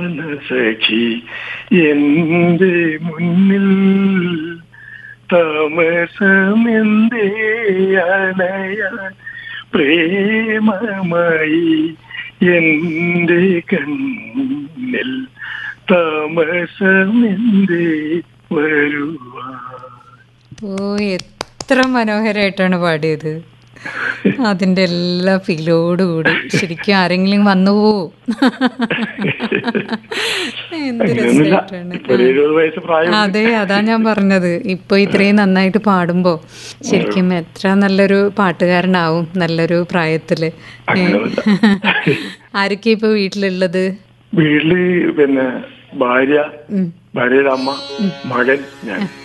പ്രാണസഖി എന്റെ മുന്നിൽ താമസമെന്തേ അണയാൻ പ്രേമമായി എന്റെ കണ്ണിൽ താമസമെന്തേ വരുവാൻ ഓ എത്ര മനോഹരമായിട്ടാണ് പാടിയത് അതിന്റെ എല്ലാ ഫീലോടുകൂടി ശരിക്കും ആരെങ്കിലും വന്നു പോവും എന്ത് അങ്ങനെയൊന്നുമില്ല രസമായിട്ടാണ് ഇപ്പൊ ഒരു എഴുപത് വയസ്സ് പ്രായം അതെ അതാ ഞാൻ പറഞ്ഞത് ഇപ്പൊ ഇത്രയും നന്നായിട്ട് പാടുമ്പോ ശരിക്കും എത്ര നല്ലൊരു പാട്ടുകാരനാവും നല്ലൊരു പ്രായത്തില് ഏ. ആരൊക്കെയാ ഇപ്പൊ വീട്ടിലുള്ളത് വീട്ടില് പിന്നെ ഭാര്യ ഉം. ഭാര്യയുടെ അമ്മ മകൻ ഞാൻ